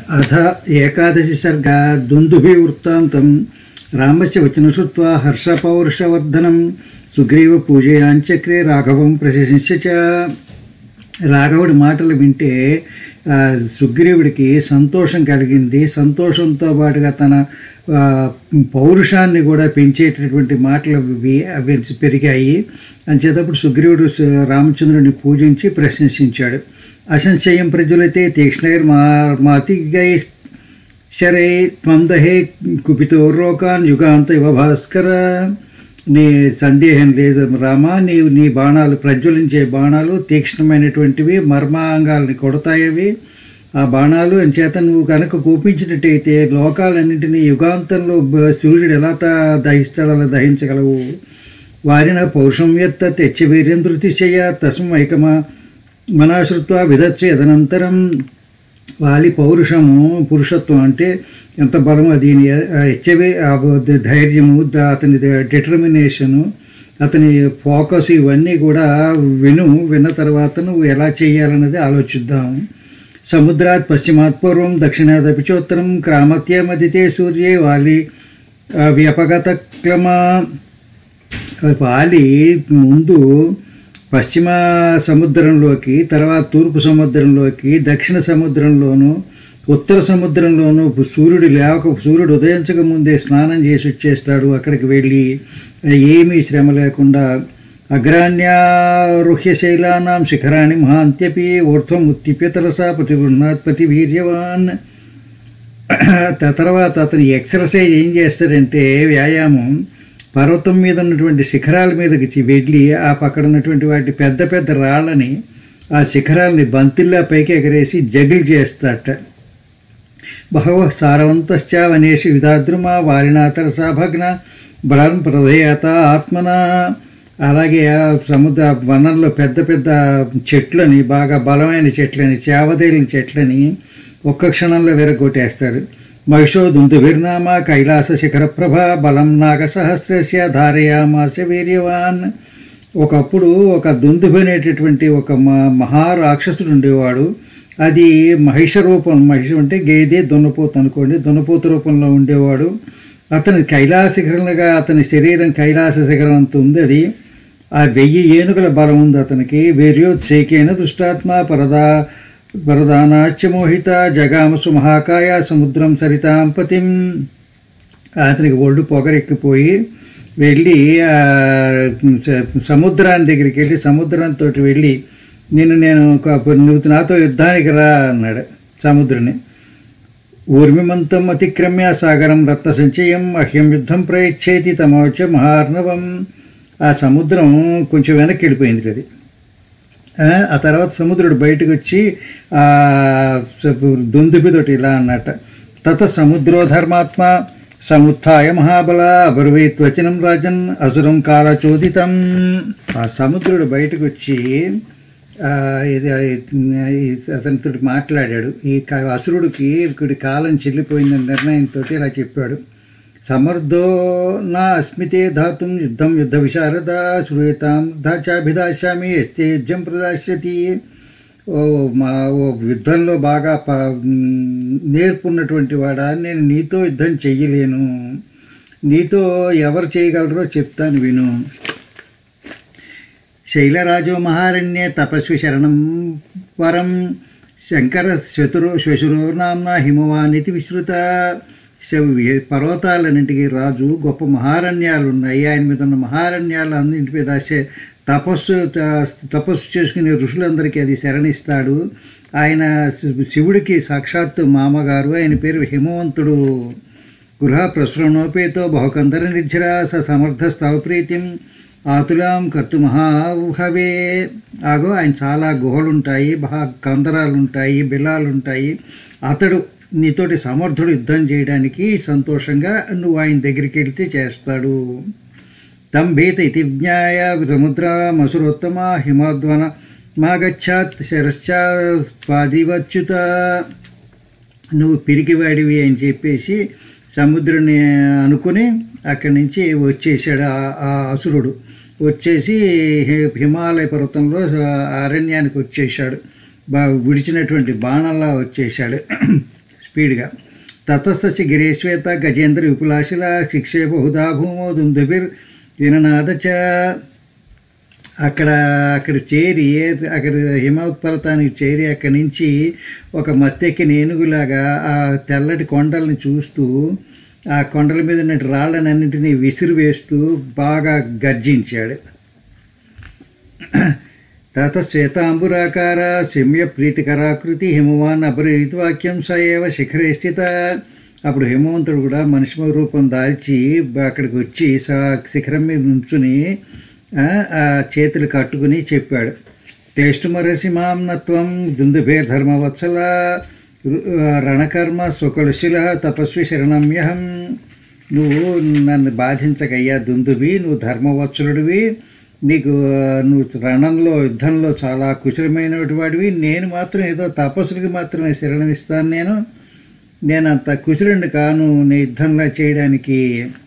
అథ ఏకాదశి సర్గ దుందుభి వృత్తాంతం రామస్య వచన శ్రుత్వా హర్షపౌరుషవర్ధనం సుగ్రీవ పూజయాంచక్రే రాఘవం ప్రశంస్య చ రాఘవుడి మాటలు వింటే ఆ, సుగ్రీవుడికి సంతోషం కలిగింది సంతోషంతో పాటుగా తన ఆ, పౌరుషాన్ని కూడా పెంచేటటువంటి మాటలు అవి అవి పెరిగాయి అంచేటప్పుడు సుగ్రీవుడు సు- రామచంద్రుడిని పూజించి ప్రశంసించాడు అసంశయం ప్రజలైతే తీక్ష్ణైర్ మా మాతిగై శరై త్వందహే కుపితో రోకాన్ యుగాంత ఇవ భాస్కర నీ సందేహం లేదు రామా నీ నీ బాణాలు ప్రజ్వలించే బాణాలు తీక్ష్ణమైనటువంటివి మర్మాంగాల్ని కొడతాయవి ఆ బాణాలు అంచేత నువ్వు కనుక కూపించినట్టయితే లోకాలన్నింటినీ యుగాంతంలో బ- సూర్యుడు ఎలా త- దహిస్తాడో అలా దహించగలవు వారిన పౌరుషం ఎత్త తెచ్చి వీర్యం ధృతిశయ తస్మైకమా మనాశ్రుత్వ విధత్వ యదనంతరం వాలి పౌరుషము పురుషత్వం అంటే ఎంత బలమో దీని హెచ్చవే ధైర్యము ద- అతని డిటర్మినేషను అతని ఫోకస్ ఇవన్నీ కూడా విను విన్న తర్వాత నువ్వు ఎలా చేయాలన్నది ఆలోచిద్దాం సముద్రాత్ పశ్చిమాత్ పూర్వం దక్షిణాదపి చోత్తరం క్రామత్య మదితే సూర్యే వాలి ఆ, వ్యపగత క్లమా వాలి ముందు పశ్చిమ సముద్రంలోకి తర్వాత తూర్పు సముద్రంలోకి దక్షిణ సముద్రంలోను ఉత్తర సముద్రంలోను సూర్యుడు లేక సూర్యుడు ఉదయించక ముందే స్నానం చేసి వచ్చేస్తాడు అక్కడికి వెళ్ళి ఏమీ శ్రమ లేకుండా అగ్రాణ్యారుహ్య శైలానాం శిఖరాణి మహాంత్యపి ఊర్ధ్వం ఉత్తిప్య తలసా ప్రతిగృహ్ణాత్ ప్రతి వీర్యవాన్ త- తర్వాత అతను ఎక్సర్సైజ్ ఏం చేస్తాడంటే వ్యాయామం పర్వతం మీద ఉన్నటువంటి శిఖరాల మీదకి చి- వెళ్ళి ఆ పక్కన ఉన్నటువంటి వాటి పెద్ద పెద్ద రాళ్ళని ఆ శిఖరాలని బంతిల్లా పైకి ఎగరేసి జగిల్ చేస్తాట బహవ సారవంతశ్చ వనేషు విధాద్రుమా వారినాతరసా భగ్న బలం ప్రధేయత ఆత్మన అలాగే ఆ సముద్ర వనంలో పెద్ద పెద్ద చెట్లని బాగా బలమైన చెట్లని చేవదేలిన చెట్లని ఒక్క క్షణంలో విరగొట్టేస్తాడు మహిషో దుందుభిర్నామ కైలాస శిఖర ప్రభ బలం నాగ సహస్రస్య ధారయామాస వీర్యవాన్ ఒకప్పుడు ఒక దుందుభి అనేటటువంటి ఒక మ- మహారాక్షసుడు ఉండేవాడు అది మహిష రూపం మహిష అంటే గేదె దున్నపోతు అనుకోండి దున్నపోతు రూపంలో ఉండేవాడు అతని కైలాస శిఖరంగా అతని శరీరం కైలాస శిఖరం అంత ఉంది అది ఆ వెయ్యి ఏనుగుల బలం ఉంది అతనికి వీర్యోత్సేకేన దుష్టాత్మ పరదా వరదానాచ్యమోహిత జగామసు మహాకాయ సముద్రం సరితాం పతిం అతనికి ఒళ్ళు పొగరెక్కిపోయి వెళ్ళి ఆ, స- సముద్రాన్ని దగ్గరికి వెళ్ళి సముద్రంతో వెళ్ళి నేను నేను ఒక- నువ్వు నాతో యుద్ధానికి రా అన్నాడు సముద్రుని ఊర్మిమంతం అతిక్రమ్య సాగరం రత్న సంచయం అహ్యం యుద్ధం ప్రయచ్చేతి తమోచ మహార్ణవం ఆ సముద్రం కొంచెం వెనక్కి వెళ్ళిపోయింది అది ఆ, ఆ తర్వాత సముద్రుడు బయటకు వచ్చి ఆ స- దుందుబితోటి ఇలా అన్నట్ట తత సముద్రో ధర్మాత్మ సముత్థాయ మహాబల అబ్రవీత్ వచనం రాజన్ అసురం కాలచోదితం ఆ సముద్రుడు బయటకు వచ్చి ఆ, ఇది ఇది అతనితో మాట్లాడాడు ఈ క- అసురుడికి ఇక్కడి కాలం చెల్లిపోయిందన్న నిర్ణయంతో ఇలా చెప్పాడు సమర్థో నా అస్మితే ధాతుం యుద్ధం యుద్ధ విశారద శ్రూయతాం ధాచాభిదాస్యామి ఎస్తే యుద్ధం ప్రదాస్యతి ఓ మా ఓ యుద్ధంలో బాగా ప మ్, నేర్పున్నటువంటి వాడా నేను నీతో యుద్ధం చెయ్యలేను నీతో ఎవరు చేయగలరో చెప్తాను విను శైలరాజో మహారణ్యే తపస్వి శరణం వరం శంకర శ్వతురో శ్వశురోర్నామ్న హిమవానితి విశ్రుత శ- పర్వతాలన్నింటికి రాజు గొప్ప మహారణ్యాలు ఉన్నాయి ఆయన మీద ఉన్న మహారణ్యాలు అన్నింటి మీద శ- తపస్సు త- తపస్సు చేసుకునే ఋషులందరికీ అది శరణిస్తాడు ఆయన శి- శివుడికి సాక్షాత్తు మామగారు ఆయన పేరు హిమవంతుడు గృహ ప్రసృణోపేతో బహుకందర నిర్జర స సమర్థ స్తవ ప్రీతిం ఆతులాం కర్తు మహాహవే ఆగో ఆయన చాలా గుహలు ఉంటాయి మహా కందరాలు ఉంటాయి బిలాలు ఉంటాయి అతడు నీతోటి సమర్థుడు యుద్ధం చేయడానికి సంతోషంగా నువ్వు ఆయన దగ్గరికి వెళ్తే చేస్తాడు తం భీత ఇతి జ్ఞాయ సముద్ర మసురోత్తమ హిమోద్వన మాగచ్చాత్ శరశ్చాదివచ్యుత నువ్వు పిరికివాడివి అని చెప్పేసి సముద్రుని అనుకుని అక్కడి నుంచి వచ్చేసాడు ఆ- ఆ అసురుడు వచ్చేసి హి- హిమాలయ పర్వతంలో ఆ అరణ్యానికి వచ్చేసాడు బా విడిచినటువంటి బాణంలా వచ్చేసాడు స్పీడ్గా తతస్థ గిరేశ్వేత గజేంద్ర విపులాశిల శిక్షే బహుదా భూమో దుందుభిర్ విననాద చ అక్కడ అక్కడ చేరి అక్కడ హిమవత్ పర్వతానికి చేరి అక్కడి నుంచి ఒక మత్తెక్కిన ఏనుగులాగా ఆ తెల్లటి కొండల్ని చూస్తూ ఆ కొండల మీద ఉన్న రాళ్ళనన్నింటినీ విసిరి వేస్తూ బాగా గర్జించాడు తత శ్వేతాంబురాకార శమ్య ప్రీతికరాకృతి హిమవాన్ అపరీతవాక్యం స ఏవ శిఖరే స్థిత అప్పుడు హిమవంతుడు కూడా మనిషి రూపం దాల్చి అక్కడికి వచ్చి స- శిఖరం మీద నుంచుని ఆ, ఆ చేతులు కట్టుకుని చెప్పాడు టేష్టుమరసి మాంనత్వం దుందుభేర్ ధర్మవత్సల రు- రణకర్మ స్వకలుశిల తపస్వి శరణమ్యహం నువ్వు నన్ను బాధించకయ్యా దుందువి నువ్వు ధర్మవత్సలుడివి నీకు ఆ, నువ్వు రణంలో యుద్ధంలో చాలా కుశలమైనటువంటి వాడివి నేను మాత్రం ఏదో తపస్సులకి మాత్రమే శరణమిస్తాను నేను నేను అంత కుశలుడిని కాను నీ యుద్ధంలో చేయడానికి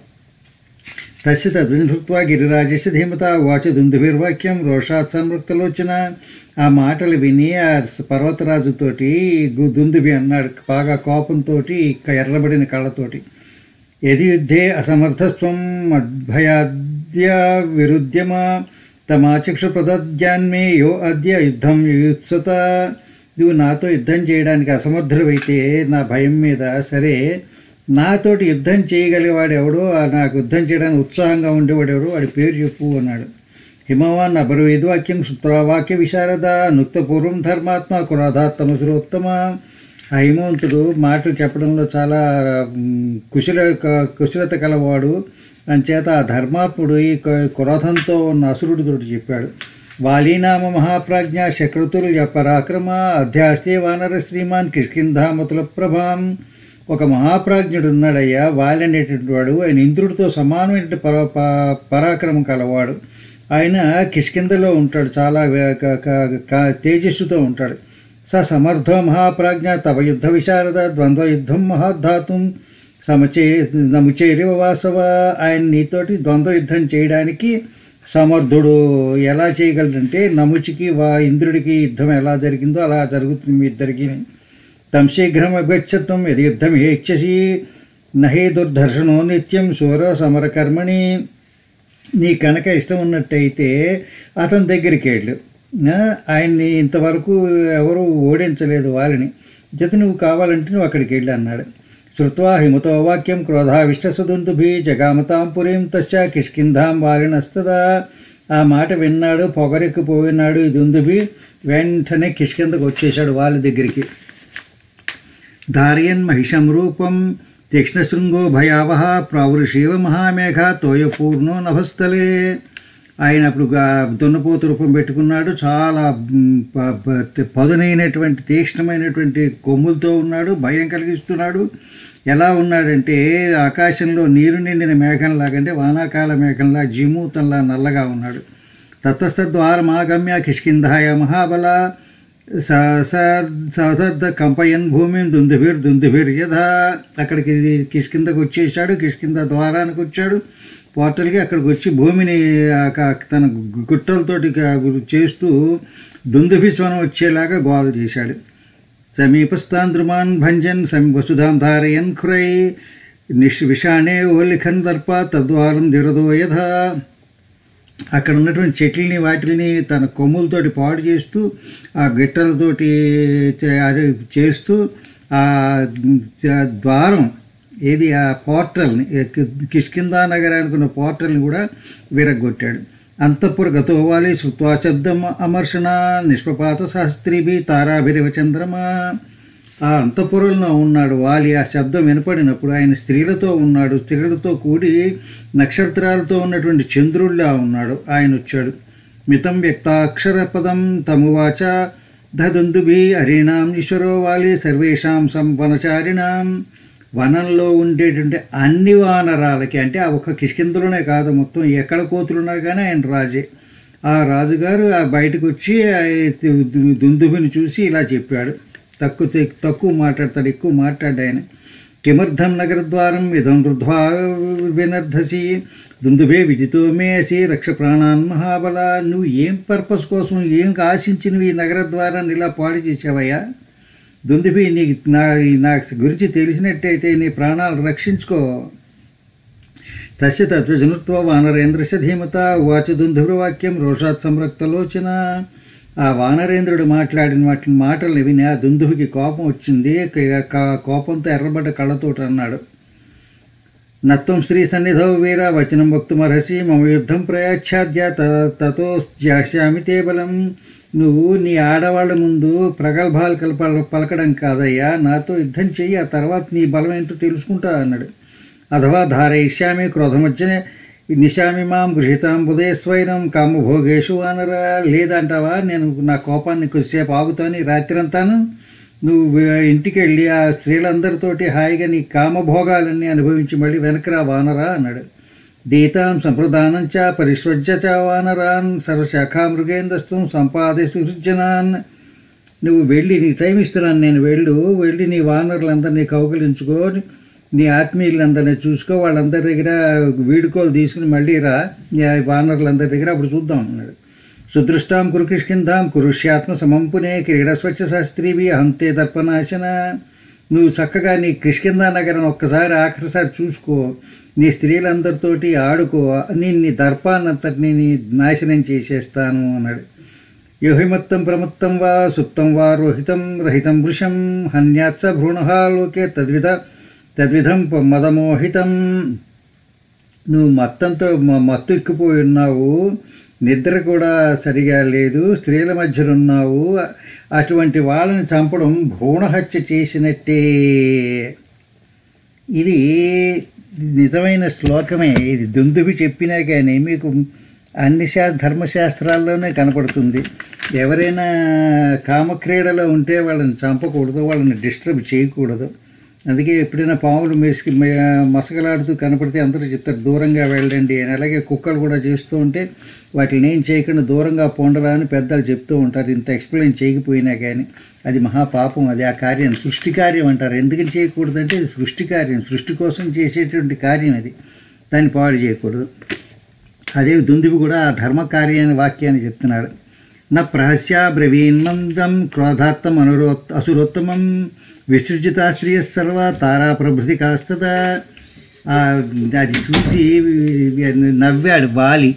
తస్య తద్విహృత్వా గిరిరాజస్య ధీమత వాచ దుందుభిర్వాక్యం రోషాత్ సంవృక్తలోచన ఆ మాటలు విని ఆ పర్వతరాజుతోటి గు- దుందుభి అన్నాడు బాగా కోపంతో ఎర్రబడిన కళ్ళతోటి యది యుద్ధే అసమర్థస్వం మద్భయాద్య విరుద్యమ తమాచక్షు ప్రదద్యాన్మే యో అద్య యుద్ధం యుత్సత నువ్వు నాతో యుద్ధం చేయడానికి అసమర్థుడవైతే నా భయం మీద సరే నాతోటి యుద్ధం చేయగలిగేవాడు ఎవడో ఆ నాకు యుద్ధం చేయడానికి ఉత్సాహంగా ఉండేవాడు ఎవడో వాడి పేరు చెప్పు అన్నాడు హిమవాన్ అపరవేద్వాక్యం సూత్రవాక్య విశారద నుక్తపూర్వం ధర్మాత్మ క్రోధాత్తమసురోత్తమ ఆ హిమవంతుడు మాటలు చెప్పడంలో చాలా మ్, కుశల క- కుశలత కలవాడు అంచేత ఆ ధర్మాత్ముడు ఈ క- క్రోధంతో ఉన్న అసురుడితో చెప్పాడు వాలీనామ మహాప్రాజ్ఞ శక్రతుల్య పరాక్రమ అధ్యాస్తే వానర శ్రీమాన్ కిష్కింధామతుల ప్రభాం ఒక మహాప్రాజ్ఞుడు ఉన్నాడయ్యా వాలి అనేటువంటి వాడు ఆయన ఇంద్రుడితో సమానమైన పర ప- పరాక్రమం కలవాడు ఆయన కిష్కిందలో ఉంటాడు చాలా వే- క- క- క- తేజస్సుతో ఉంటాడు స సమర్థో మహాప్రాజ్ఞ తవ యుద్ధ విశారద ద్వంద్వ యుద్ధం మహాధాతుం సమచే నముచేరివ వాసవ ఆయన నీతోటి ద్వంద్వ యుద్ధం చేయడానికి సమర్థుడు ఎలా చేయగలడంటే నముచికి వా ఇంద్రుడికి యుద్ధం ఎలా జరిగిందో అలా జరుగుతుంది మీ ఇద్దరికి తం శీఘ్రం అభ్యచ్చత్వం యది యుద్ధం హేచ్ఛసి నహే దుర్ధర్షణో నిత్యం శూర సమరకర్మణి నీ కనుక ఇష్టం ఉన్నట్టయితే అతని దగ్గరికి వెళ్ళు ఆ, ఆయన్ని ఇంతవరకు ఎవరు ఓడించలేదు వాళ్ళని జత నువ్వు కావాలంటే నువ్వు అక్కడికి వెళ్ళి అన్నాడు శ్రుత్వా హిమతో వాక్యం క్రోధావిష్టసుదుందుభి జగామతాం పురీం తస్య కిష్కింధాం వారినస్తదా ఆ మాట విన్నాడు పొగరెక్కిపోయినాడు ఈ దుందుభి వెంటనే కిష్కిందకు వచ్చేసాడు వాళ్ళ దగ్గరికి ధారయన్ మహిషం రూపం తీక్ష్ణశృంగో భయావహ ప్రావృషీవ మహామేఘ తోయపూర్ణో నభస్థలే ఆయన అప్పుడు గా- దున్నపోతు రూపం పెట్టుకున్నాడు చాలా మ్, ప- ప- పదునైనటువంటి తీక్ష్ణమైనటువంటి కొమ్ములతో ఉన్నాడు భయం కలిగిస్తున్నాడు ఎలా ఉన్నాడంటే ఆకాశంలో నీరు నిండిన మేఘంలాగా అంటే వానాకాల మేఘంలా జీమూతంలా నల్లగా ఉన్నాడు తతస్తద్వారమాగమ్య కిష్కింధాయ మహాబల సదర్ధ కంపయన్ భూమిని దుందుభిర్ దుందుభిర్ యథా అక్కడికి కిష్కిందకు వచ్చేసాడు కిష్కింద ద్వారానికి వచ్చాడు పోర్టల్కి అక్కడికి వచ్చి భూమిని ఆ క- తన గుట్టలతోటి క- చేస్తూ దుందుభిస్వనం వచ్చేలాగా గోల చేశాడు సమీపస్థాన్ ద్రుమాన్ భంజన్ సమి వసుధాం ధారయన్ ఖురై నిష్ విషాణే ఓలిఖన్ దర్ప తద్వారం దిరదో యథా అక్కడ ఉన్నటువంటి చెట్లని వాటిని తన కొమ్ములతోటి పాడు చేస్తూ ఆ గిట్టలతోటి చే- అది చేస్తూ ఆ ద- ద్వారం ఏది ఆ పోర్టల్ని కిష్కిందా నగరానికి ఉన్న పోర్టల్ని కూడా విరగొట్టాడు అంతఃపుర గతోవాలి శృత్వా శబ్దం అమర్షణ నిష్పపాత శాస్త్రీభి తారాభిరివ చంద్రమా ఆ అంతఃపురంలో ఉన్నాడు వాలి ఆ శబ్దం వినపడినప్పుడు ఆయన స్త్రీలతో ఉన్నాడు స్త్రీలతో కూడి నక్షత్రాలతో ఉన్నటువంటి చంద్రుల్లా ఉన్నాడు ఆయన వచ్చాడు మితం వ్యక్తాక్షర పదం తమువాచ దదుందుభి హరిణాం ఈశ్వరో వాలి సర్వేషాం సంవనచారిణాం వనంలో ఉండేటువంటి అన్ని వానరాలకి అంటే ఆ ఒక్క కిష్కిందలోనే కాదు మొత్తం ఎక్కడ కోతులున్నా కానీ ఆయన రాజే ఆ రాజుగారు ఆ బయటకు వచ్చి ఆ దు- దుందుబిని చూసి ఇలా చెప్పాడు తక్కువ తె- తక్కువ మాట్లాడతాడు ఎక్కువ మాట్లాడు ఆయన కిమర్థం నగరద్వారం ఇదం వృద్ధ్వా వినర్ధసి దుందుబే విదితో మే అసి రక్ష ప్రాణాన్ మహాబల నువ్వు ఏం పర్పస్ కోసం ఏం ఆశించి నువ్వు ఈ నగర ద్వారాన్ని ఇలా పాడు చేసావయ్యా దుందుబి నీకు నా నా గురించి తెలిసినట్టయితే నీ ప్రాణాలు రక్షించుకో తస్య తత్వజనుత్వ వానరేంద్రస్య ధీమత వాచ దుందుభృవాక్యం రోషాత్ సంరక్తలోచన ఆ వానరేంద్రుడు మాట్లాడిన వాటి మాటల్ని విని ఆ దుందుభికి కోపం వచ్చింది క- క- కోపంతో ఎర్రబడ్డ కళ్ళతోటి అన్నాడు నత్వం స్త్రీ సన్నిధౌ వీర వచనం వక్తుమర్హసి మమ యుద్ధం ప్రయాచ్ఛాద్య త- తతో జాస్యామి తే బలం నువ్వు నీ ఆడవాళ్ళ ముందు ప్రగల్భాలు కలప పలకడం కాదయ్యా నాతో యుద్ధం చెయ్యి ఆ తర్వాత నీ బలం ఏంటో తెలుసుకుంటా అన్నాడు అథవా ధారయిష్యామి క్రోధమజ్జనే నిశామి మాం గృహీతాం బుధేస్వైరం కామభోగేషు అనరా లేదంటావా నేను నా కోపాన్ని కొద్దిసేపు ఆగుతాను ఈ రాత్రంతాను నువ్వు వే- ఇంటికి వెళ్ళి ఆ స్త్రీలందరితోటి హాయిగా నీ కామభోగాలన్నీ అనుభవించి మళ్ళీ వెనకరా వానరా అన్నాడు దీతాం సంప్రదానం చ పరిష్వజ్య చ వానరాన్ సర్వశాఖా మృగేందస్తం సంపాదే సృజనాన్ నువ్వు వెళ్ళి నీ టైం ఇస్తున్నాను నేను వెళ్ళు వెళ్ళి నీ వానరులందరినీ కౌగిలించుకో నీ ఆత్మీయులందరినీ చూసుకో వాళ్ళందరి దగ్గర వీడుకోలు తీసుకుని మళ్ళీ రా నీ ఆ వానరులందరి దగ్గర అప్పుడు చూద్దాం అన్నాడు సుదృష్టాం కురుకిష్కిందాం కురుష్యాత్మ సమంపునే క్రీడస్వచ్ఛ శాస్త్రీవి హంతే దర్పనాశన నువ్వు చక్కగా నీ కిష్కిందా నగరం ఒక్కసారి ఆఖరిసారి చూసుకో నీ స్త్రీలందరితోటి ఆడుకో నీ నీ దర్పాన్నంతటిని నీ నాశనం చేసేస్తాను అన్నాడు యోహిమత్తం ప్రమత్తం వా సుప్తం వా రోహితం రహితం వృషం హన్యాత్స భ్రూణ లోకే తద్విధ తద్విధం ప- మదమోహితం నువ్వు మత్తంతో మ- మత్తు ఎక్కిపోయి ఉన్నావు నిద్ర కూడా సరిగా లేదు స్త్రీల మధ్యలో ఉన్నావు అటువంటి వాళ్ళని చంపడం భ్రూణహత్య చేసినట్టే ఇది నిజమైన శ్లోకమే ఇది దుందుబి చెప్పినా కానీ మీకు అన్ని శా ధర్మశాస్త్రాల్లోనే కనపడుతుంది ఎవరైనా కామక్రీడలో ఉంటే వాళ్ళని చంపకూడదు వాళ్ళని డిస్టర్బ్ చేయకూడదు అందుకే ఎప్పుడైనా పాములు మెసికి మ- మసకలాడుతూ కనపడితే అందరూ చెప్తారు దూరంగా వెళ్ళండి అని అలాగే కుక్కలు కూడా చేస్తూ ఉంటే వాటిని ఏం చేయకుండా దూరంగా పొండరా అని పెద్దలు చెప్తూ ఉంటారు ఇంత ఎక్స్ప్లెయిన్ చేయకపోయినా కానీ అది మహాపాపం అది ఆ కార్యం సృష్టి కార్యం అంటారు ఎందుకని చేయకూడదంటే ఇది సృష్టి కార్యం సృష్టి కోసం చేసేటువంటి కార్యం అది దాన్ని పాడు చేయకూడదు అదే దుందుబి కూడా ఆ ధర్మ కార్యాన్ని వాక్యాన్ని చెప్తున్నాడు నా ప్రహస్య బ్రవీన్మందం క్రోధాత్తం అనురో అసురోత్తమం విసృజిత స్త్రియ సర్వ తారా ప్రభృతి కాస్తత ఆ, అది చూసి నవ్వాడు వాలి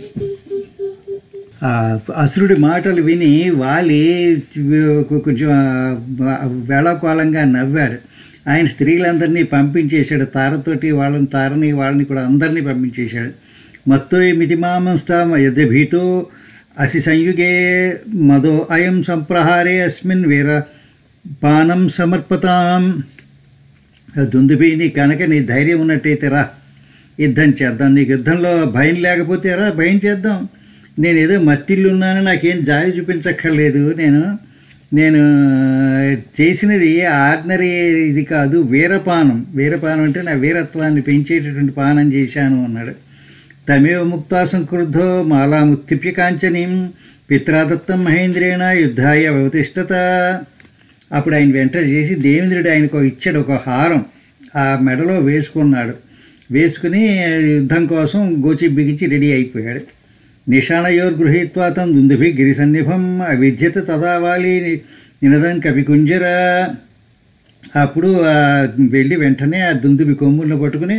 ఆ అసురుడి మాటలు విని వాలి కొంచెం వేళకోళంగా నవ్వాడు ఆయన స్త్రీలందరినీ పంపించేశాడు తారతోటి వాళ్ళని తారని వాళ్ళని కూడా అందరినీ పంపించేశాడు మత్తో మితిమాంస్తాం యద్భీతో అసి సంయుగే మదో అయం సంప్రహారే అస్మిన్ వీర పానం సమర్పతాం దుందుబి నీ కనుక నీ ధైర్యం ఉన్నట్టయితే రా యుద్ధం చేద్దాం నీకు యుద్ధంలో భయం లేకపోతే రా భయం చేద్దాం నేను ఏదో మత్తిల్లు ఉన్నాను నాకేం జాలి చూపించక్కర్లేదు నేను నేను చేసినది ఆర్డినరీ ఇది కాదు వీరపానం వీరపానం అంటే నా వీరత్వాన్ని పెంచేటటువంటి పానం చేశాను అన్నాడు తమేవ ముక్తా సంక్రుద్ధో మాలాముత్తిప్య కాంచనీం పిత్రాదత్తం మహేంద్రేణ యుద్ధాయ వ్యవతిష్టత అప్పుడు ఆయన వెంట చేసి దేవేంద్రుడు ఆయనకు ఇచ్చాడు ఒక హారం ఆ మెడలో వేసుకున్నాడు వేసుకుని యుద్ధం కోసం గోచి బిగించి రెడీ అయిపోయాడు నిషాణయోర్ గృహీత్వా తం దుందుభి గిరి సన్నిభం అవిద్యత తదావాలి నినదం కవికుంజర అప్పుడు ఆ వెళ్ళి వెంటనే ఆ దుందుబి కొమ్ములను పట్టుకుని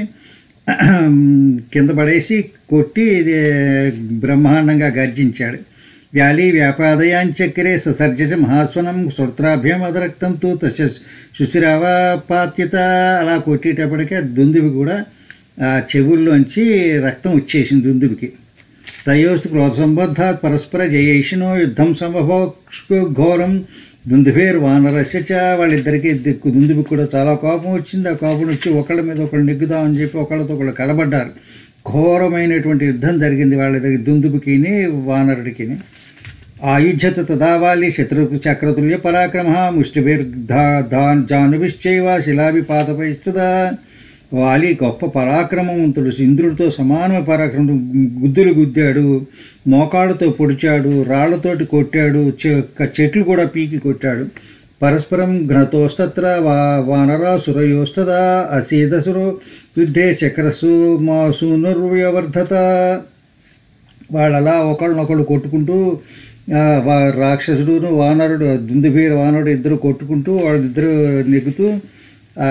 కింద పడేసి కొట్టి ఇది బ్రహ్మాండంగా గర్జించాడు వ్యాలీ వ్యాపాదయాంచక్రే ససర్జస మహాస్వనం శ్రోత్రాభ్యం అదరక్తం తూ తస్య శుశిరావాపాత్యత అలా కొట్టేటప్పటికే దుందుబి కూడా ఆ చెవుల్లోంచి రక్తం వచ్చేసింది దుందుబికి తయోస్తు క్రోధ సంబద్ధాత్ పరస్పర జయేషినో యుద్ధం సంభవో ఘోరం దుందుభేర్ వానరస్య చ వాళ్ళిద్దరికి దిక్కు దుందుబికి కూడా చాలా కోపం వచ్చింది ఆ కోపం వచ్చి ఒకళ్ళ మీద ఒకళ్ళు నెగ్గుదామని చెప్పి ఒకళ్ళతో ఒకళ్ళు కలబడ్డారు ఘోరమైనటువంటి యుద్ధం జరిగింది వాళ్ళిద్దరికి దుందుబికిని వానరుడికిని ఆయుధ్యత తదావాలి శత్రు చక్రతుల్య పరాక్రమ ముష్టిభిర్ జానుభిశ్చైవ శిలాభిపాతపైస్తుదా వాలి గొప్ప పరాక్రమవంతుడు ఇంద్రుడితో సమాన పరాక్రమం గుద్దులు గుద్దాడు మోకాడుతో పొడిచాడు రాళ్లతోటి కొట్టాడు చె- చెట్లు కూడా పీకి కొట్టాడు పరస్పరం ఘ్నతోస్తత్ర వా వానరాసురయోస్తదా అసీదసురో యుద్ధే చక్రసు మాసూనుర్వ్యవర్ధత వాళ్ళు అలా ఒకళ్ళనొకళ్ళు కొట్టుకుంటూ ఆ, వా- రాక్షసుడును వానరుడు దుందుబీర వానరుడు ఇద్దరు కొట్టుకుంటూ వాళ్ళిద్దరు నెగ్గుతూ ఆ,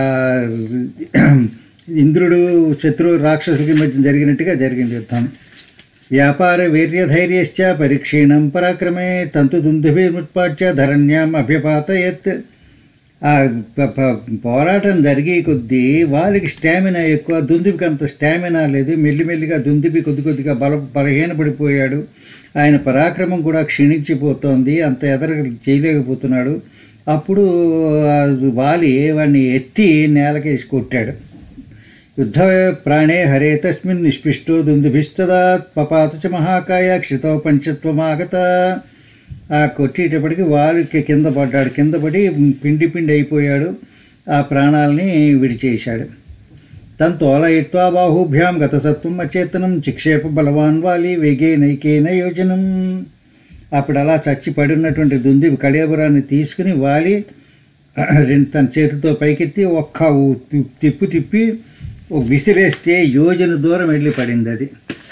ఇంద్రుడు శత్రు రాక్షసులకి మధ్య జరిగినట్టుగా జరిగింది యుద్ధం వ్యాపార వీర్యధైర్యశ్చ పరీక్షీణం పరాక్రమే తంతు దుందుభిర్ముత్పాట్య ధరణ్యాం అభ్యపాతయత్ ఆ ప- ప- పోరాటం జరిగే కొద్దీ వాళ్ళకి స్టామినా ఎక్కువ దుందుబికి అంత స్టామినా లేదు మెల్లిమెల్లిగా దుందుబి కొద్ది కొద్దిగా బల బలహీనపడిపోయాడు ఆయన పరాక్రమం కూడా క్షీణించిపోతోంది అంత ఎదర చేయలేకపోతున్నాడు అప్పుడు ఆ వాలి వాడిని ఎత్తి నేలకేసి కొట్టాడు యుద్ధ ప్రాణే హరే తస్మిన్ నిష్పిష్టో దుందుభిస్తదా పపాత చ మహాకాయ క్షితో పంచత్వమాగత ఆ కొట్టేటప్పటికి వారికి కింద పడ్డాడు కింద పడి పిండి పిండి అయిపోయాడు ఆ ప్రాణాలని విడిచేశాడు తన్ తోలయిత్వా బాహుభ్యాం గతసత్వం అచేతనం చిక్షేప బలవాన్ వాలి వేగే నైకేన యోజనం అప్పుడు అలా చచ్చి పడినటువంటి దుంది కళేబరాన్ని తీసుకుని వాలి రెండు తన చేతితో పైకెత్తి ఒక్క ఊ- తి- తిప్పు తిప్పి ఒక విసిరేస్తే యోజన దూరం వెళ్ళి పడింది అది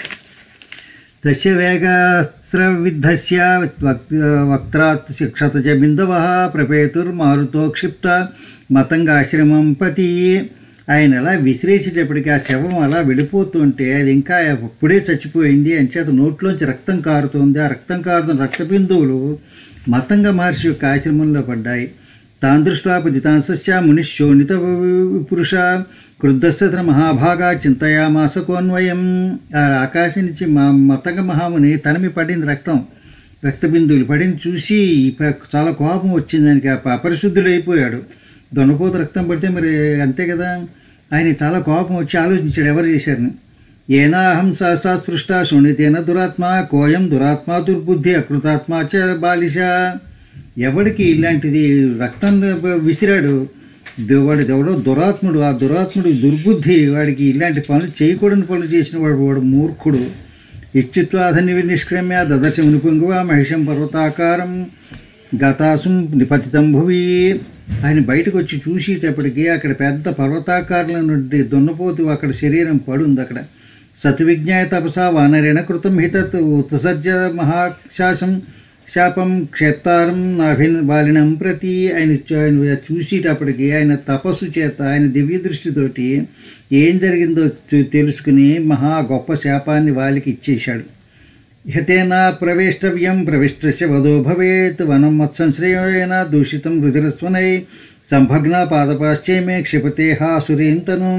తస్య వేగాస్త్రవిద్ధస్య వక్- వక్త్రాత్ శిక్షత చ బిందవ ప్రపేతుర్మారుతో క్షిప్త మతంగాశ్రమం పతి ఆయన అలా విసిరేసేటప్పటికి ఆ శవం అలా వెళ్ళిపోతుంటే అది ఇంకా అప్పుడే చచ్చిపోయింది అంచేత నోట్లోంచి రక్తం కారుతోంది ఆ రక్తం కారుతున్న రక్త బిందువులు మతంగ మహర్షి యొక్క ఆశ్రమంలో పడ్డాయి తాన్ దృష్ట్వా పతితాంసస్య మునిశోణిత పురుష క్రుద్ధస్థిత మహాభాగా చింతయామాస కోన్వయం ఆ ఆకాశం నుంచి మా మతంగ మహాముని తనమి పడింది రక్తం రక్త బిందువులు పడింది చూసి ఇప్ప- చాలా కోపం వచ్చింది ఆయనకి అప- అపరిశుద్ధుడు అయిపోయాడు దొన్నపోత రక్తం పడితే మరి అంతే కదా ఆయన చాలా కోపం వచ్చి ఆలోచించాడు ఎవరు చేశారని ఏనాహం సహసా స్పృష్ట శోణితేన దురాత్మ కోయం దురాత్మ దుర్బుద్ధి అకృతాత్మ చ బాలిష ఎవడికి ఇలాంటిది రక్తం విసిరాడు దు- వాడు ఎవడో దురాత్ముడు ఆ దురాత్ముడు దుర్బుద్ధి వాడికి ఇలాంటి పనులు చేయకూడని పనులు చేసిన వాడు వాడు మూర్ఖుడు ఇచ్చుత్వాధని నిష్క్రమ్య దదర్శ మునిపొంగువ మహిషం పర్వతాకారం గతాసుం నిపతితం భువి ఆయన బయటకు వచ్చి చూసేటప్పటికి అక్కడ పెద్ద పర్వతాకారుల నుండి దున్నపోతు అక్కడ శరీరం పడుంది అక్కడ సత్విజ్ఞాయ తపసా వానరేణ కృతం హితత్ ఉత్సర్జ మహాశాసం శాపం క్షేత్తారం నాభిన్ బాలినం ప్రతి ఆయన చూ- ఆయన చూసేటప్పటికి ఆయన తపస్సు చేత ఆయన దివ్య దృష్టితోటి ఏం జరిగిందో చూ- తెలుసుకుని మహా గొప్ప శాపాన్ని వాళ్ళకి ఇచ్చేశాడు హితేన ప్రవేష్టవ్యం ప్రవిష్టస్య వదో భవేత్ వనం మత్సంశ్రయేన దూషితం రుధిరస్వనై సంభగ్న పాదపాశ్చైమే క్షిపతే హాసురీంతను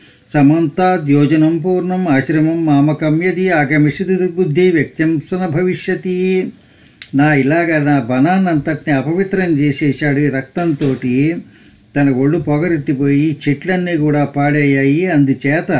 సమంతాద్యోజనం పూర్ణం ఆశ్రమం మామకం యది ఆగమిషతి దుర్బుద్ధి వ్యక్తం సన భవిష్యతి నా ఇలాగ నా బనాన్నంతటిని అపవిత్రం చేసేసాడు ఈ రక్తంతో తన ఒళ్ళు పొగరెత్తిపోయి చెట్లన్నీ కూడా పాడయ్యాయి అందుచేత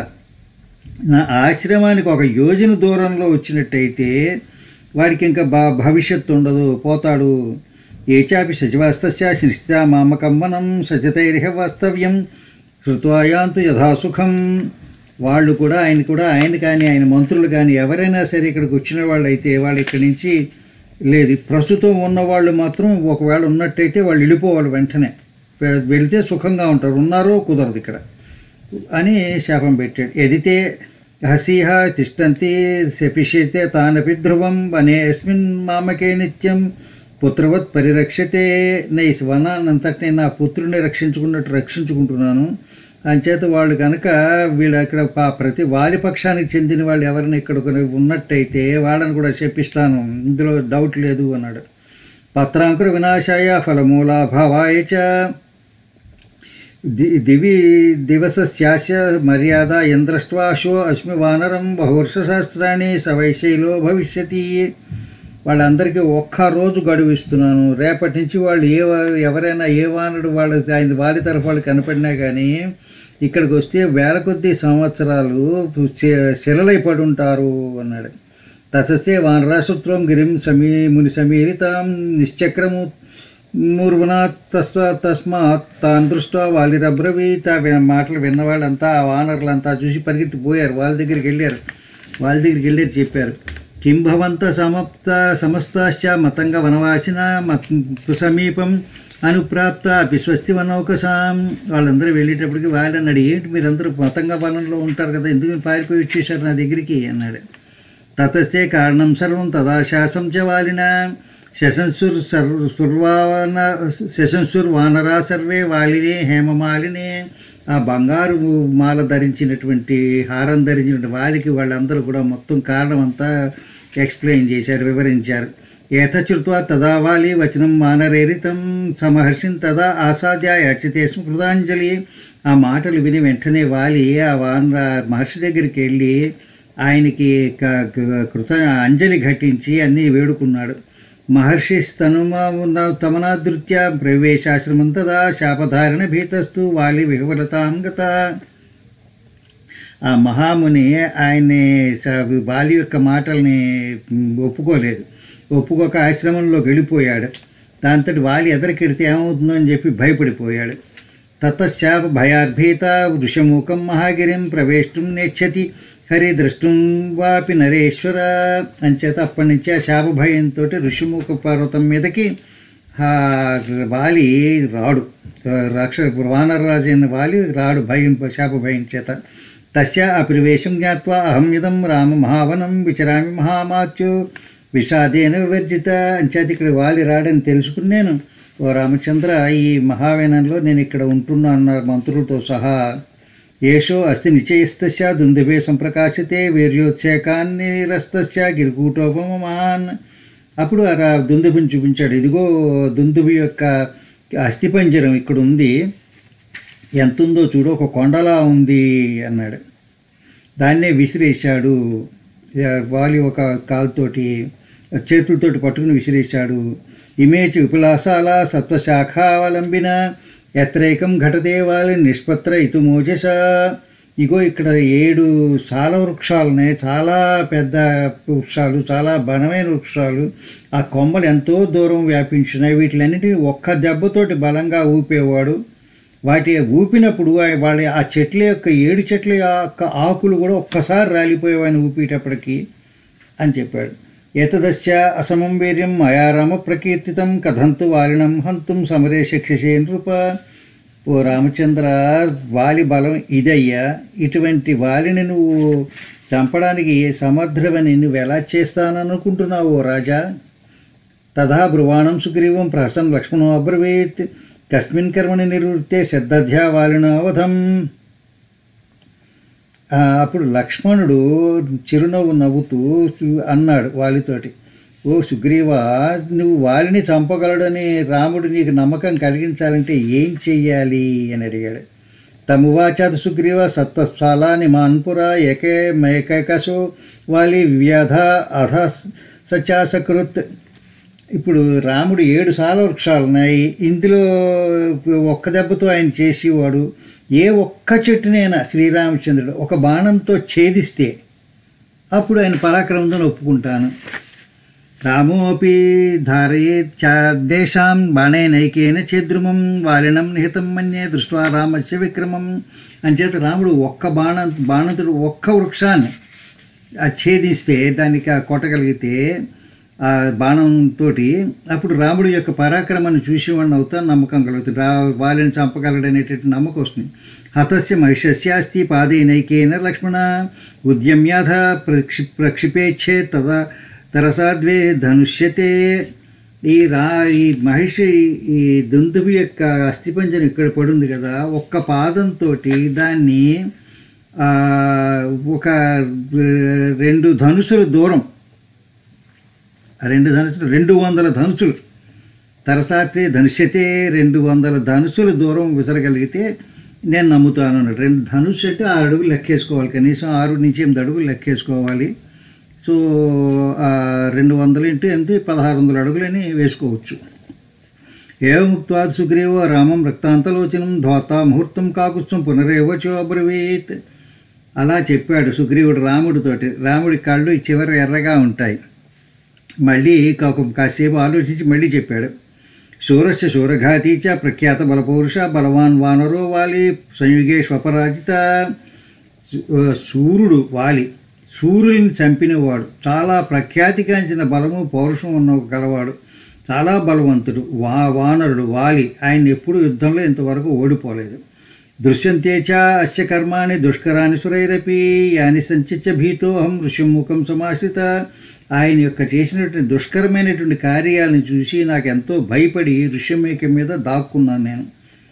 నా ఆశ్రమానికి ఒక యోజన దూరంలో వచ్చినట్టయితే వాడికి ఇంకా బా భవిష్యత్తు ఉండదు పోతాడు ఏ చాపి సచివాస్తస్య శ్రిస్తా మామకమ్మనం సచతైర్హ వాస్తవ్యం శృత్వాయాంతు యథాసుఖం వాళ్ళు కూడా ఆయన కూడా ఆయన కానీ ఆయన మంత్రులు కానీ ఎవరైనా సరే ఇక్కడికి వచ్చిన వాళ్ళు అయితే వాళ్ళు ఇక్కడి నుంచి లేదు ప్రస్తుతం ఉన్నవాళ్ళు మాత్రం ఒకవేళ ఉన్నట్టయితే వాళ్ళు వెళ్ళిపోవాలి వెంటనే వె- వెళితే సుఖంగా ఉంటారు ఉన్నారో కుదరదు ఇక్కడ అని శాపం పెట్టాడు ఎదితే హసీహ తిష్టంతి శపిష్యతే తానపి ధ్రువం వనే అస్మిన్ మామకే నిత్యం పుత్రవత్ పరిరక్షతే నే వనాన్నంతటిని నా పుత్రుని రక్షించుకున్నట్టు రక్షించుకుంటున్నాను అంచేత వాళ్ళు కనుక వీళ్ళు అక్కడ పా- ప్రతి వారి పక్షానికి చెందిన వాళ్ళు ఎవరైనా ఇక్కడ ఉన్నట్టయితే వాళ్ళని కూడా చెప్పిస్తాను ఇందులో డౌట్ లేదు అన్నాడు పత్రాంకుర వినాశాయ ఫలమూలాభావాయ చ ది దివి దివసస్యాస్య మర్యాద యంద్రష్ట్వాశో అస్మి వానరం బహువర్షశాస్త్రాన్ని సవైశైలో భవిష్యతి వాళ్ళందరికీ ఒక్క రోజు గడువు ఇస్తున్నాను రేపటి నుంచి వాళ్ళు ఏ వా- ఎవరైనా ఏ వానరుడు వాళ్ళ ఆయన వారి తరఫు వాళ్ళు కనపడినా కానీ ఇక్కడికి వస్తే వేల కొద్ది సంవత్సరాలు శి- శిలలై పడి ఉంటారు అన్నాడు తతస్తే వానరాసూత్రం గిరిం సమీ ముని సమీరితాం నిశ్చక్రము మూర్వనా తస్వా తస్మాత్ తాను దృష్ట్యా వాలిరబ్రవీత్ ఆ విన- మాటలు విన్న వాళ్ళంతా ఆ వానరులంతా చూసి పరిగెత్తిపోయారు వాళ్ళ దగ్గరికి వెళ్ళారు వాళ్ళ దగ్గరికి వెళ్ళారు చెప్పారు కిం భవంత సమప్త సమస్తాశ్చ మతంగ వనవాసిన మత్ సమీపం అనుప్రాప్త అపి స్వస్తి వనౌకసాం వాళ్ళందరూ వెళ్ళేటప్పటికి వాళ్ళు అన్నాడు ఏంటి మీరందరూ మతంగ వనంలో ఉంటారు కదా ఎందుకు పారిపోయి వచ్చేసారు నా దగ్గరికి అన్నాడు తతస్తే కారణం సర్వం తదాశాసం చ వాలిన శశంసుర్ సర్ సుర్వాన శశంసుర్ వానరా సర్వే వాలినే హేమమాలినే ఆ బంగారు మాల ధరించినటువంటి హారం ధరించినటువంటి వాలికి వాళ్ళందరూ కూడా మొత్తం కారణం అంతా ఎక్స్ప్లెయిన్ చేశారు వివరించారు ఏతశ్రుత్వా తదా వాలి వచనం మానరేరితం సమహర్షిన్ తదా ఆసాద్య యాచితే స్మృతాంజలి ఆ మాటలు విని వెంటనే వాలి ఆ వానర మహర్షి దగ్గరికి వెళ్ళి ఆయనకి క- క- కృత అంజలి ఘటించి అన్నీ వేడుకున్నాడు మహర్షి స్తనుమా తమనాదృత్య ప్రవేశాశ్రమం తదా శాపధారణ భీతస్తు వాలి విహవలతాం గత ఆ మహాముని ఆయన్ని స- బాలి యొక్క మాటల్ని మ్, ఒప్పుకోలేదు ఒప్పుకోక ఆశ్రమంలోకి వెళ్ళిపోయాడు దాంతో వాలి ఎదరికెడితే ఏమవుతుందో అని చెప్పి భయపడిపోయాడు తతశాప భయార్భీత వృషముఖం మహాగిరిం ప్రవేష్టం నేచ్చతి హరి ద్రష్టం వాపి నరేశ్వర అంచేత అప్పటి నుంచి ఆ శాప భయంతో ఋషిముఖ పర్వతం మీదకి ఆ వాలి రాడు రాక్ష వానరరాజు అయిన వాలి రాడు భయం శాప భయం చేత తస్య అపివేశం జ్ఞాత్వా అహం ఇదం రామ మహావనం విచరామి మహామాత్యు విషాదేన వివర్జిత అంచేత ఇక్కడ వాలి రాడని తెలుసుకుని నేను ఓ రామచంద్ర ఈ మహావనంలో నేను ఇక్కడ ఉంటున్నా అన్నారు మంత్రులతో సహా ఏషో అస్తి నిచయస్తస్య దుందుభే సంప్రకాశితే వీర్యోత్సేకాన్ని రస్తస్య గిరికూటోపమాన్ అప్పుడు ఆ రా- దుందుబిని చూపించాడు ఇదిగో దుందుబి యొక్క అస్థిపంజరం ఇక్కడ ఉంది ఎంత ఉందో చూడు ఒక కొండలా ఉంది అన్నాడు దాన్నే విసిరేశాడు ఇక వాలి ఒక కాలుతోటి చేతులతోటి పట్టుకుని విసిరేశాడు ఇమేచి విపులాసాల సప్తశాఖావలంబిన ఎత్రైకం ఘటదే వాలి నిష్పత్ర ఇతుమోజస ఇగో ఇక్కడ ఏడు సాల వృక్షాలున్నాయి చాలా పెద్ద వృక్షాలు చాలా బలమైన వృక్షాలు ఆ కొమ్మలు ఎంతో దూరం వ్యాపించున్నాయి వీటిలన్నిటిని ఒక్క దెబ్బతోటి బలంగా ఊపేవాడు వాటి ఊపినప్పుడు ఆ- వాళ్ళ ఆ చెట్ల యొక్క ఏడు చెట్ల యొక్క ఆకులు కూడా ఒక్కసారి రాలిపోయేవాడిని ఊపేటప్పటికి అని చెప్పాడు ఏతదస్య అసమం వీర్యం మయారామ ప్రకీర్తితం కథంతు వాలినం హంతుం సమరే శిక్షసే నృప ఓ రామచంద్ర వాలి బలం ఇదయ్యా ఇటువంటి వాలిని నువ్వు చంపడానికి ఏ సమర్థుడవని నువ్వు ఎలా చేస్తాననుకుంటున్నావు ఓ రాజా తథా బ్రువాణం సుగ్రీవం ప్రహసన్ లక్ష్మణో అబ్రవీత్ కస్మిన్ కర్మని నివృత్తే శ్రద్ధధ్యా వాలినవధం ఆ, అప్పుడు లక్ష్మణుడు చిరునవ్వు నవ్వుతూ సు- అన్నాడు వాలితోటి ఓ సుగ్రీవా నువ్వు వాలిని చంపగలడని రాముడు నీకు నమ్మకం కలిగించాలంటే ఏం చెయ్యాలి అని అడిగాడు తమువాచాత సుగ్రీవ సప్తస్థాలాని మాన్పుర ఏకే మేకైకసో వాలి వ్యాధ అధ సచాసకృత్ ఇప్పుడు రాముడు ఏడు సాల వృక్షాలు ఉన్నాయి ఇందులో ఒక్క దెబ్బతో ఆయన చేసేవాడు ఏ ఒక్క చెట్టునైనా శ్రీరామచంద్రుడు ఒక బాణంతో ఛేదిస్తే అప్పుడు ఆయన పరాక్రమంతో ఒప్పుకుంటాను రామోపి ధారయే చాదేశాం బాణేనైకేన చేద్రుమం వాలినం నిహితం మన్యే దృష్ట్వా రామస్య విక్రమం అంచేత రాముడు ఒక్క బాణ బాణతుడు ఒక్క వృక్షాన్ని ఆ ఛేదిస్తే దానికి ఆ కొట్టగలిగితే ఆ బాణంతో అప్పుడు రాముడి యొక్క పరాక్రమాన్ని చూసేవాడిని అవుతా నమ్మకం కలుగుతుంది రా వాళ్ళని చంపగలడనేటటువంటి నమ్మకం వస్తుంది హతస్య మహిషస్యాస్తి పాదేనైకేన లక్ష్మణ ఉద్యమ్యాధ ప్రక్షి ప్రక్షిపేచ్ఛే తదా తరసాద్వే ధనుష్యతే ఈ రా ఈ మహిషి ఈ దుందుబి యొక్క అస్థిపంజరం ఇక్కడ పడుంది కదా ఒక్క పాదంతో దాన్ని ఆ, ఒక రెండు ధనుసుల దూరం ఆ రెండు ధనుసులు రెండు వందల ధనుసులు తరసాత్వే ధనుష్యతే రెండు వందల ధనుసుల దూరం విసరగలిగితే నేను నమ్ముతాను అన్నాడు రెండు ధనుసు అంటే ఆరు అడుగులు లెక్కేసుకోవాలి కనీసం ఆరు నుంచి ఎనిమిది అడుగులు లెక్కేసుకోవాలి సో ఆ రెండు వందలు ఇంటూ ఎనిమిది పదహారు వందల అడుగులని వేసుకోవచ్చు ఏముక్త్వాద్ సుగ్రీవో రామం రక్తాంతలోచనం ధోత ముహూర్తం కాకుత్సం పునరేవచో అబ్రవీత్ అలా చెప్పాడు సుగ్రీవుడు రాముడితోటి రాముడి కళ్ళు చివర ఎర్రగా ఉంటాయి మళ్ళీ ఒక కాసేపు ఆలోచించి మళ్ళీ చెప్పాడు శూరస్య శూరఘాతీ చ ప్రఖ్యాత బలపౌరుష బలవాన్ వానరో వాలి సంయుగే స్వపరాజిత సు- సూర్యుడు వాలి సూర్యుని చంపినవాడు చాలా ప్రఖ్యాతిగాంచిన బలము పౌరుషం ఉన్న గలవాడు చాలా బలవంతుడు వా వానరుడు వాలి ఆయన ఎప్పుడు యుద్ధంలో ఇంతవరకు ఓడిపోలేదు దృశ్యంతే చ అస్య కర్మాణి దుష్కరాని సురైరపి యాని సంచిత్య భీతో అహం ఋషిముఖం సమాశ్రిత ఆయన యొక్క చేసినటువంటి దుష్కరమైనటువంటి కార్యాలను చూసి నాకు ఎంతో భయపడి ఋష్యమేక మీద దాక్కున్నాను నేను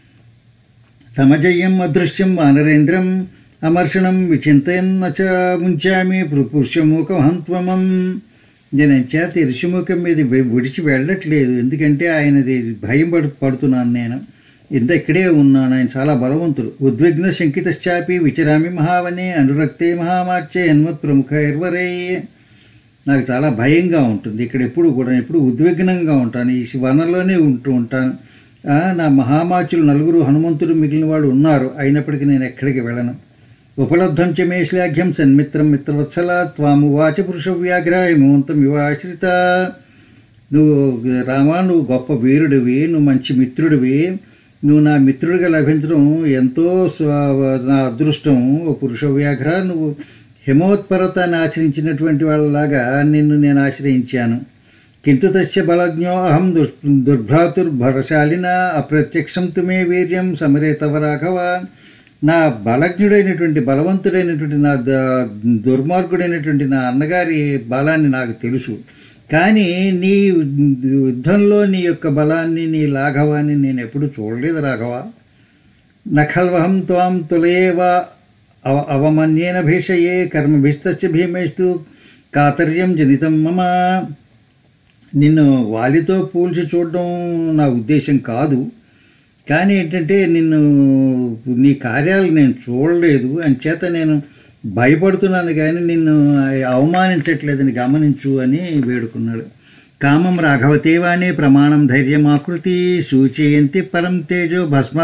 సమజయ్యం అదృశ్యం వానరేంద్రం అమర్షణం విచింతయన్న చ ముంచామి పురుషముఖం హంత్వమం నేను చేత ఈ ఋషిముఖం మీద వి- విడిచి వెళ్ళట్లేదు ఎందుకంటే ఆయనది భయం పడు పడుతున్నాను నేను ఇంత ఇక్కడే ఉన్నాను ఆయన చాలా బలవంతుడు ఉద్విగ్న శంకితశ్చాపి విచరామి మహావనే అనురక్తే మహామార్చే హన్మత్ ప్రముఖ ఇర్వరే నాకు చాలా భయంగా ఉంటుంది ఇక్కడ ఎప్పుడు కూడా ఎప్పుడు ఉద్విగ్నంగా ఉంటాను ఈ వనంలోనే ఉంటూ ఉంటాను ఆ, నా మహామాచులు నలుగురు హనుమంతుడు మిగిలిన వాడు ఉన్నారు అయినప్పటికీ నేను ఎక్కడికి వెళ్ళను ఉపలబ్ధం చ మే శ్లాఘ్యం సన్మిత్రం మిత్రవత్సల త్వామువాచ పురుష వ్యాఘ్ర హిమవంతం ఇవాశ్రిత నువ్వు రామా నువ్వు గొప్ప వీరుడివి నువ్వు మంచి మిత్రుడివి నువ్వు నా మిత్రుడిగా లభించడం ఎంతో స్వ- నా అదృష్టం ఓ పురుష వ్యాఘ్ర నువ్వు హిమవత్పర్వతాన్ని ఆశ్రయించినటువంటి వాళ్ళలాగా నిన్ను నేను ఆశ్రయించాను కింటు తస్య బలజ్ఞో అహం దుర్ దుర్భ్రాతుర్భరశాలిన అప్రత్యక్షం తుమే వీర్యం సమరే తవ రాఘవ నా బలజ్ఞుడైనటువంటి బలవంతుడైనటువంటి నా ద- దుర్మార్గుడైనటువంటి నా అన్నగారి బలాన్ని నాకు తెలుసు కానీ నీ యుద్ధంలో నీ యొక్క బలాన్ని నీ లాఘవాన్ని నేను ఎప్పుడు చూడలేదు రాఘవ నఖల్వహం త్వాం తులయేవ అవ అవమన్యేన భీషయే కర్మభిస్తస్య భీమేస్తు కాతర్యం జనితం మమ నిన్ను వాలితో పోల్చి చూడడం నా ఉద్దేశం కాదు కానీ ఏంటంటే నిన్ను నీ కార్యాలు నేను చూడలేదు అంచేత నేను భయపడుతున్నాను కానీ నిన్ను అవమానించట్లేదని గమనించు అని వేడుకున్నాడు కామం రాఘవతేవాణి ప్రమాణం ధైర్యమాకృతి సూచయంతి పరం తేజో భస్మ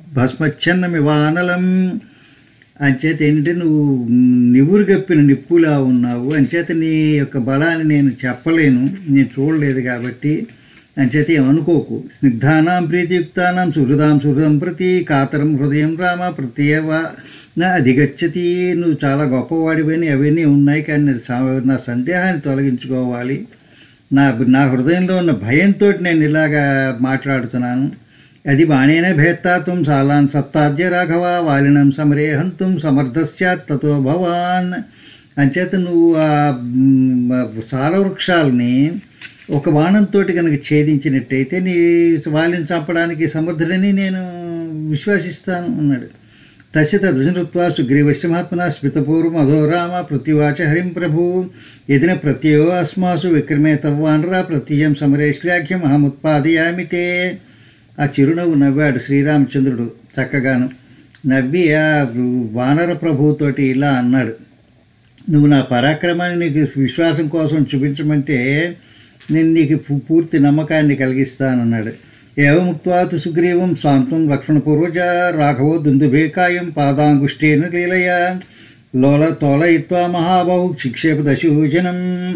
భస్మచ్ఛన్నమివానలం అంచేత ఏంటంటే నువ్వు నివురు గప్పిన నిప్పులా ఉన్నావు అంచేత నీ యొక్క బలాన్ని నేను చెప్పలేను నేను చూడలేదు కాబట్టి అంచేత ఏమనుకోకు స్నిగ్ధానాం ప్రీతియుక్తానాం సుహృదాం సుహృదం ప్రతి కాతరం హృదయం రామ ప్రత్యేవ నా అధిగచ్చతి నువ్వు చాలా గొప్పవాడివని అవన్నీ ఉన్నాయి కానీ నా స- నా సందేహాన్ని తొలగించుకోవాలి నా నా హృదయంలో ఉన్న భయంతో నేను ఇలాగా మాట్లాడుతున్నాను అది బాణేన భేత్తాత్వం సాలాన్ సప్తాద్య రాఘవ వాలినం సమరే హంతుం సమర్థస్యాత్ తతో భవాన్ అంచేత నువ్వు ఆ మ్, సాల వృక్షాలని ఒక బాణంతో కనుక ఛేదించినట్టయితే నీ వాలిని చంపడానికి సమర్థుడని నేను విశ్వసిస్తాను అన్నాడు తస్య తదృజనృత్వా సుగ్రీవస్య మహాత్మన స్మితపూర్వం అధో రామ ప్రత్యువాచ హరిం ప్రభు ఎదిన ప్రత్యయో అస్మాసు విక్రమే తవ్వానరా ప్రత్యయం సమరే శ్లాఘ్యం అహముత్పాదయామి తే ఆ చిరునవ్వు నవ్వాడు శ్రీరామచంద్రుడు చక్కగాను నవ్వి ఆ వానర ప్రభువుతోటి ఇలా అన్నాడు నువ్వు నా పరాక్రమాన్ని నీకు విశ్వాసం కోసం చూపించమంటే నేను నీకు పూ- పూర్తి నమ్మకాన్ని కలిగిస్తానన్నాడు ఏవముక్వాతు సుగ్రీవం శాంతం లక్ష్మణపూర్వజ రాఘవో దుందుభేకాయం పాదాంగుష్టేన లీలయ లోల తోలయిత్వా మహాబాహు క్షిక్షేప దశూజనం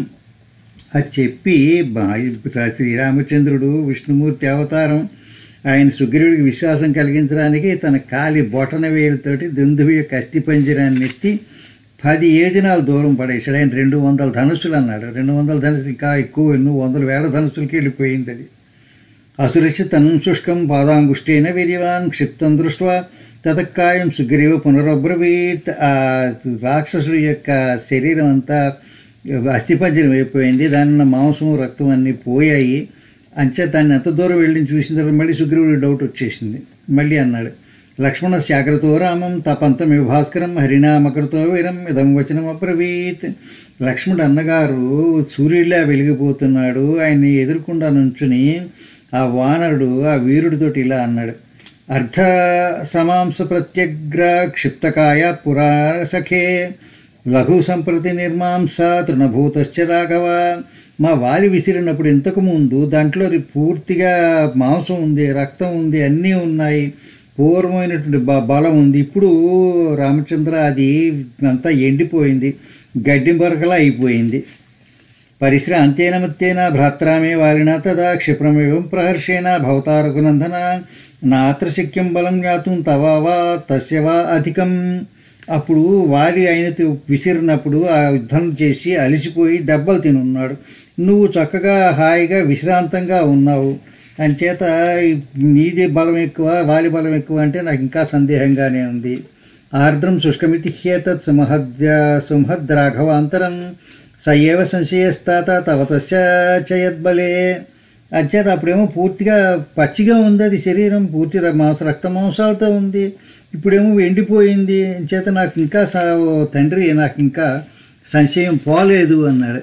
అది చెప్పి బా- శ్రీరామచంద్రుడు విష్ణుమూర్తి అవతారం ఆయన సుగ్రీవుడికి విశ్వాసం కలిగించడానికి తన కాలి బొటన వేలుతోటి దుందువి యొక్క అస్థిపంజరాన్ని ఎత్తి పది ఏజనాలు దూరం పడేసాడు ఆయన రెండు వందల ధనుసులు అన్నాడు రెండు వందల ధనుసులు ఇంకా ఎక్కువ ఎన్నో వందల వేల ధనుసులకి వెళ్ళిపోయింది అది అసురస్య తనం శుష్కం పాదాంగుష్టేన వీర్యవాన్ క్షిప్తం దృష్ట్వా తతక్కాయం సుగ్రీవ పునరబ్రవీత్ ఆ రాక్షసుడి యొక్క శరీరం అంతా అస్థిపంజరం అయిపోయింది దానిలో మాంసం రక్తం అన్నీ పోయాయి అంచే దాన్ని ఎంత దూరం వెళ్ళి చూసిన తర్వాత మళ్ళీ సుగ్రీవుడికి డౌట్ వచ్చేసింది మళ్ళీ అన్నాడు లక్ష్మణ శాగ్రతో రామం తపంతమివ భాస్కరం హరినామకృతో వీరం ఇదం వచనం అబ్రవీత్ లక్ష్మణుడు అన్నగారు సూర్యుడిలా వెలిగిపోతున్నాడు ఆయన్ని ఎదుర్కొండా నుంచుని ఆ వానరుడు ఆ వీరుడితోటి ఇలా అన్నాడు అర్ధ సమాంస ప్రత్యగ్ర క్షిప్తకాయ పురాణ సఖే లఘు సంప్రతి నిర్మాంస తృణభూతశ్చ రాఘవ మా వాలి విసిరినప్పుడు ఇంతకు ముందు దాంట్లో రి- పూర్తిగా మాంసం ఉంది రక్తం ఉంది అన్నీ ఉన్నాయి పూర్వమైనటువంటి బ బలం ఉంది ఇప్పుడు రామచంద్ర అది అంతా ఎండిపోయింది గడ్డి బరకలా అయిపోయింది పరిశ్రాంతేన మత్తేన భ్రాత్రామే వారిణ తదా క్షిప్రమేవం ప్రహర్షేణ భవతారఘునందన నాత్ర శక్యం బలం జ్ఞాతుం తవా వా తస్య వా అధికం అప్పుడు వారి ఆయనతో విసిరినప్పుడు ఆ యుద్ధం చేసి అలసిపోయి దెబ్బలు తినున్నాడు నువ్వు చక్కగా హాయిగా విశ్రాంతంగా ఉన్నావు అంచేత నీది బలం ఎక్కువ వాలి బలం ఎక్కువ అంటే నాకు ఇంకా సందేహంగానే ఉంది ఆర్ద్రం శుష్కమితి హ్యేతత్ సుమహద్య సుమహద్రాఘవాంతరం స ఏవ సంశయస్తాత తవ తస్య చయద్బలే అంచేత అప్పుడేమో పూర్తిగా పచ్చిగా ఉంది అది శరీరం పూర్తి ర- మాంస రక్త మాంసాలతో ఉంది ఇప్పుడేమో ఎండిపోయింది చేత నాకు ఇంకా స- ఓ తండ్రి నాకు ఇంకా సంశయం పోలేదు అన్నాడు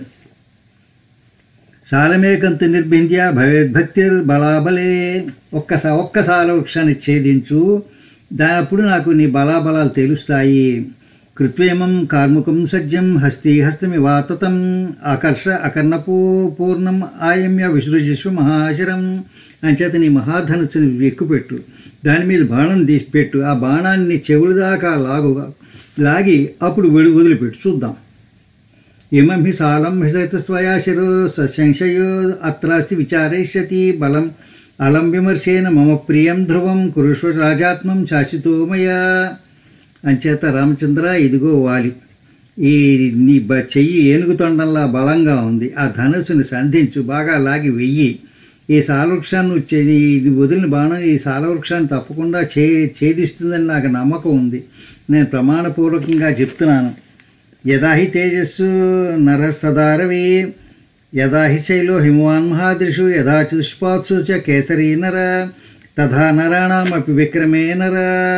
సాలమేకంత నిర్భింద్య భవేద్భక్తిర్ బలాబలే ఒక్కసా ఒక్కసాల వృక్షాన్ని ఛేదించు దానప్పుడు నాకు నీ బలాబలాలు తెలుస్తాయి కృత్వేమం కార్ముకం సజ్జం హస్తి హస్తమివాతతం ఆకర్ష అకర్ణపూ పూర్ణం ఆయమ్య విసృజిష్వ మహాశరం అంచేత నీ మహాధనుసుని ఎక్కుపెట్టు దాని మీద బాణం తీసి పెట్టు ఆ బాణాన్ని చెవులు దాకా లాగుగా లాగి అప్పుడు విడి- వదిలిపెట్టు చూద్దాం ఇమం హి సాలం హితస్త్వయా శిరో సంశయో అత్రాస్తి విచారయిష్యతి బలం అలం విమర్శేన మమ ప్రియం ధ్రువం కురుష్వ రాజాత్మం శాసితో మయా అంచేత రామచంద్ర ఇదిగో వాలి ఈ నీ బ చెయ్యి ఏనుగు తొండంలా బలంగా ఉంది ఆ ధనుసుని సంధించు బాగా లాగి వెయ్యి ఈ సాలవృక్షాన్ని నువ్వు చే- ఈ వదిలిన బాణం ఈ సాలవృక్షాన్ని తప్పకుండా ఛే ఛేదిస్తుందని నాకు నమ్మకం ఉంది నేను ప్రమాణపూర్వకంగా చెప్తున్నాను యదా హి తేజస్సు నరసదారవి యదా హి శైలో హిమవాన్ మహాదృషు యదా చుష్పాత్సు చ కేసరీ నర తథా నరాణమపి విక్రమే నర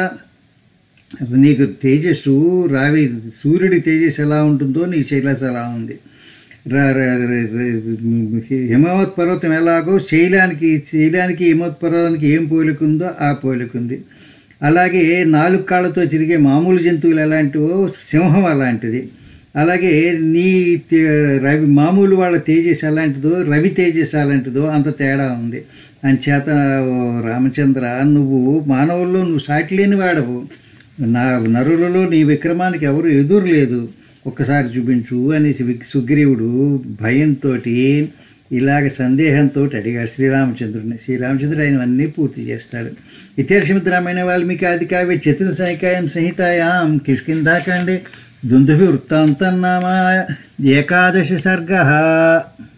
నీకు తేజస్సు రావి సూర్యుడి తేజస్సు ఎలా ఉంటుందో నీ శైలస్ ఎలా ఉంది ర- ర- ర- ర- హిమవత్ పర్వతం ఎలాగో శైలానికి శైలానికి హిమవత్ పర్వతానికి ఏం పోలికుందో ఆ పోలికుంది అలాగే నాలుగు కాళ్ళతో తిరిగే మామూలు జంతువులు ఎలాంటివో సింహం అలాంటిది అలాగే నీ తే- రవి మామూలు వాళ్ళ తేజస్ ఎలాంటిదో రవి తేజస్ అలాంటిదో అంత తేడా ఉంది అంచేత ఓ రామచంద్ర నువ్వు మానవుల్లో నువ్వు సాటి లేని వాడవు నా నరులలో నీ విక్రమానికి ఎవరు ఎదురు లేదు ఒక్కసారి చూపించు అనేసి విక్- సుగ్రీవుడు భయంతో ఇలాగ సందేహంతో అడిగాడు శ్రీరామచంద్రుడిని శ్రీరామచంద్రుడు ఆయన అన్నీ పూర్తి చేస్తాడు ఇతేర్షమిత్ రామాయణ వాల్మీకి ఆది కావ్య చతుర్ సంహికాయం సంహితాయాం కిష్కిందాకాండే దుందుభి వృత్తాంతం నామ ఏకాదశ సర్గ